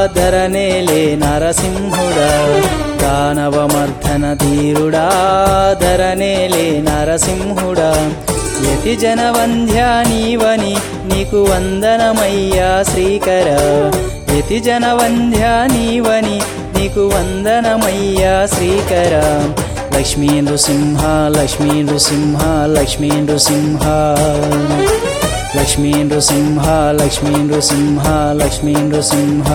ధరనేలే నరసింహుడా దానవమర్ధన ధీరుడా ధరనేలే నరసింహుడా యతి జనవంధ్యా నీవని నీకు వందనమయ్యా శ్రీకర యతి జనవంధ్యా నీవని నీకు వందనమయ్యా శ్రీకర లక్ష్మీ నృసింహ లక్ష్మీ నృసింహ లక్ష్మీ నృసింహ లక్ష్మీ నృసింహ లక్ష్మీ నృసింహ లక్ష్మీ నృసింహ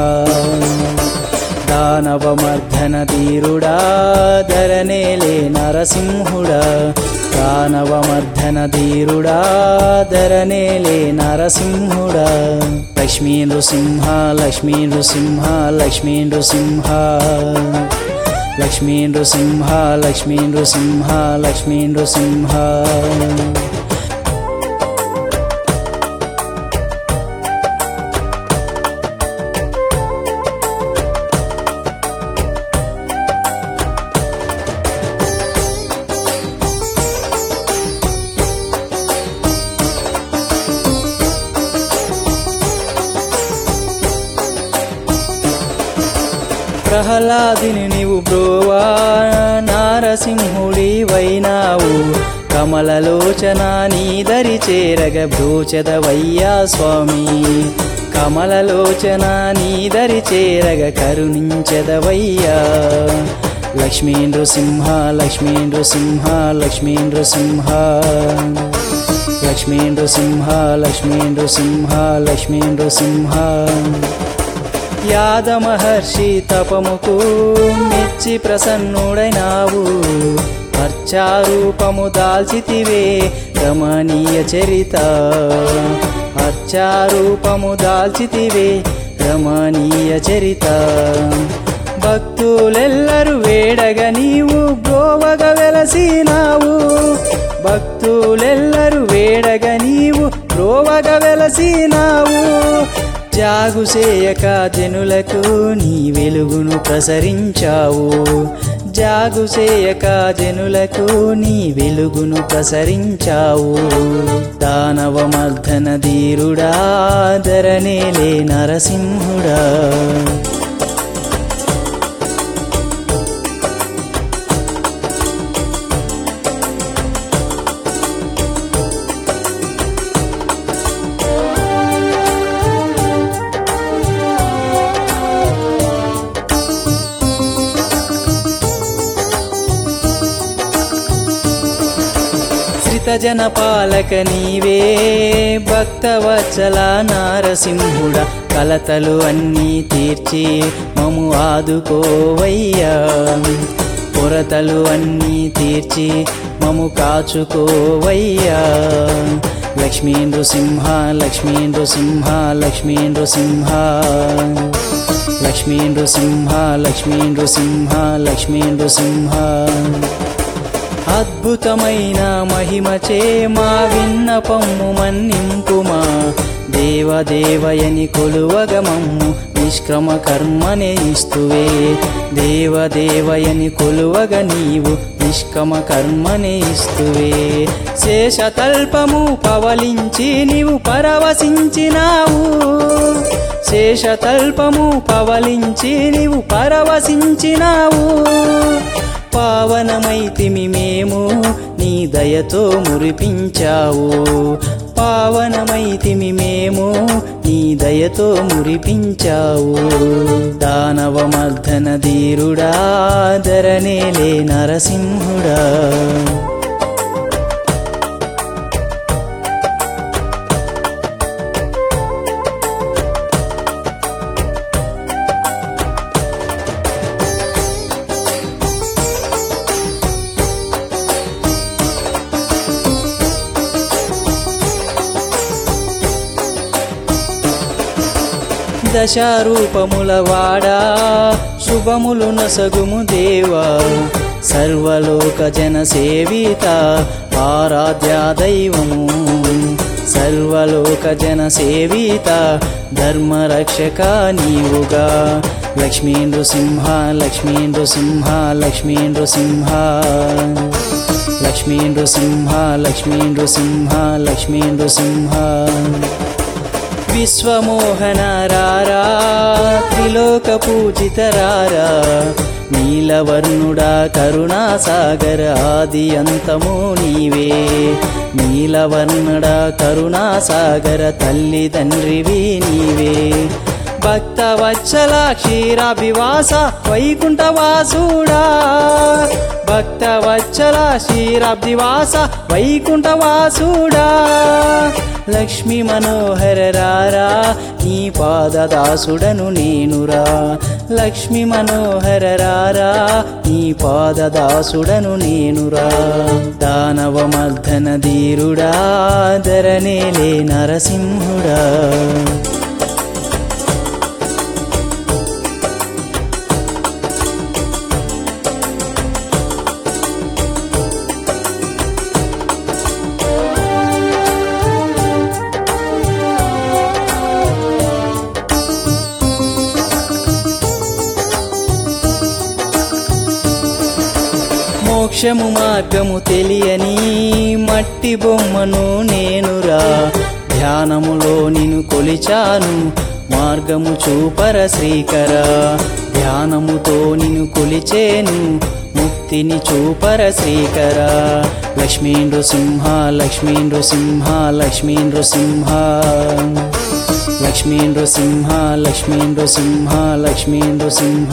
దానవమర్ధన ధీరుడా ధరనేలే నరసింహుడా దానవమర్ధన ధీరుడా ధరనేలే నరసింహుడా లక్ష్మీ నృసింహ లక్ష్మీ నృసింహ లక్ష్మీ నృసింహ లక్ష్మీ నృసింహ లక్ష్మీ నృసింహ లక్ష్మీ నృసింహ ప్రహ్లాదిని నీవు బ్రోవా నారసింహుడి వైనావు కమలలోచన నీదరి చేరగ బ్రోచదవయ్యా స్వామి కమలలోచన నీదరి చేరగ కరుణించదవయ్యా లక్ష్మీ నృసింహ లక్ష్మీ నృసింహ లక్ష్మీ నృసింహ లక్ష్మీ నృసింహ లక్ష్మీ నృసింహ లక్ష్మీ నృసింహ యాద మహర్షి తపముకు మెచ్చి ప్రసన్నుడైనావు అర్చారూపము దాల్చితివే రమణీయ చరిత అర్చారూపము దాల్చితివే రమణీయ చరిత భక్తులెల్లరు వేడగ నీవు బ్రోవగ వెలసినావు భక్తులెల్లరు వేడగ నీవు బ్రోవగ వెలసినావు జాగు చేయక జనులకు నీ వెలుగును ప్రసరించావు జాగు చేయక జనులకు నీ వెలుగును ప్రసరించావు దానవమర్ధన ధీరుడా ధరనేలే నరసింహుడా శ్రితజన పాలక నీవే భక్తవత్సల నారసింహుడ కలతలు అన్నీ తీర్చి మము ఆదుకోవయ్యా కొరతలు అన్నీ తీర్చి మము కాచుకోవయ్యా లక్ష్మీ నృసింహ లక్ష్మీ నృసింహ లక్ష్మీ నృసింహ లక్ష్మీ నృసింహ లక్ష్మీ నృసింహ లక్ష్మీ నృసింహ అద్భుతమైన మహిమచే మా విన్నపమ్ము మన్నింపుమా దేవదేవయని కొలువగమమ్ము నిష్క్రమ కర్మనే ఇస్తువే దేవదేవయని కొలువగ నీవు నిష్కమ కర్మనే ఇస్తువే శేషతల్పము పవలించి నీవు పరవశించినావు శేషతల్పము పవలించి నీవు పరవశించినావు పావనమైతిమి మేము నీ దయతో మురిపించావు పావనమైతిమి మేము నీ దయతో మురిపించావు దానవమర్ధన ధీరుడా ధరనేలే నరసింహుడా దశారూపముల వాడా శుభములు నసగుము దేవా సర్వలోక జన సేవిత ఆరాధ్య దైవము సర్వలోక జన సేవిత ధర్మరక్షక నీవుగా లక్ష్మీ నృసింహ లక్ష్మీ నృసింహ లక్ష్మీ నృసింహ లక్ష్మీ నృసింహ లక్ష్మీ నృసింహ లక్ష్మీ నృసింహ విశ్వమోహన రారా త్రిలోక పూజిత రారా నీలవర్ణుడా కరుణాసాగర ఆది అంతము నీవే నీలవర్ణుడా కరుణాసాగర తల్లి తండ్రివి నీవే భక్తవత్సల క్షీరాభివాస వైకుంఠవాసుడా భక్తవత్సల క్షీరాబ్దివాస వైకుంఠవాసుడా లక్ష్మీ మనోహర రారా నీ పాదదాసుడను నేనురా లక్ష్మీ మనోహర రారా నీ పాదదాసుడను నేనురా దానవ మర్దన ధీరుడా ధరనేలే నరసింహుడా మోక్షము మార్గము తెలియని మట్టి బొమ్మను నేనురా ధ్యానములో నిన్ను కొలిచాను మార్గము చూపర శ్రీకర ధ్యానముతో నిన్ను కొలిచేను ముక్తిని చూపర శ్రీకర లక్ష్మీ నృసింహ లక్ష్మీ నృసింహ లక్ష్మీ నృసింహ లక్ష్మీ నృసింహ లక్ష్మీ నృసింహ లక్ష్మీ నృసింహ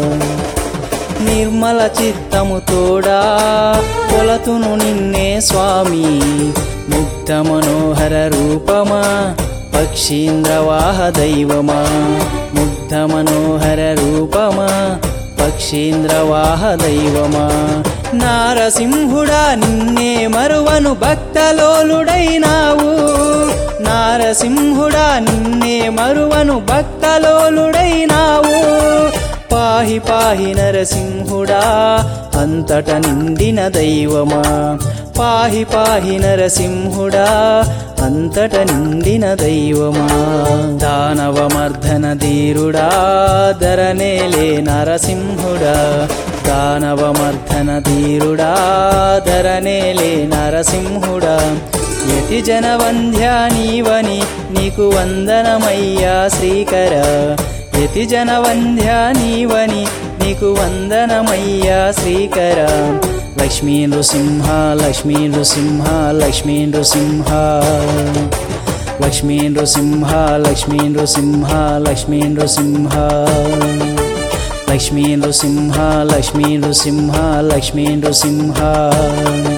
నిర్మల చిత్తము తోడా కొలతును నిన్నే స్వామి ముగ్ధ మనోహర రూపమా పక్షీంద్రవాహ దైవమా ముగ్ధ మనోహర రూపమా పక్షీంద్రవాహ దైవమా నారసింహుడా నిన్నే మరువను భక్తలోలుడైనావు నారసింహుడా నిన్నే మరువను భక్తలోలుడైనావు పాహి పాహి నరసింహుడా అంతట నిండిన దైవమా పాహి పాహి నరసింహుడా అంతట నిండిన దైవమా దానవమర్ధన ధీరుడా ధరనేలే నరసింహుడా దానవమర్ధన ధీరుడా ధరనేలే నరసింహుడా యతి జనవంధ్యా నీవని నీకు వందనమయ్యా శ్రీకర యతి జనవంధ్యా నీవని నీకు వందనమయ్యా శ్రీకర లక్ష్మీ నృసింహ లక్ష్మీ నృసింహ లక్ష్మీ నృసింహ లక్ష్మీ నృసింహ లక్ష్మీ నృసింహ లక్ష్మీ నృసింహ లక్ష్మీ నృసింహ లక్ష్మీ నృసింహ లక్ష్మీ నృసింహ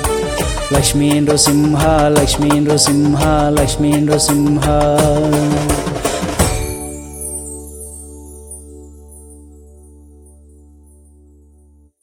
లక్ష్మీ నృసింహ లక్ష్మీ నృసింహ లక్ష్మీ నృసింహ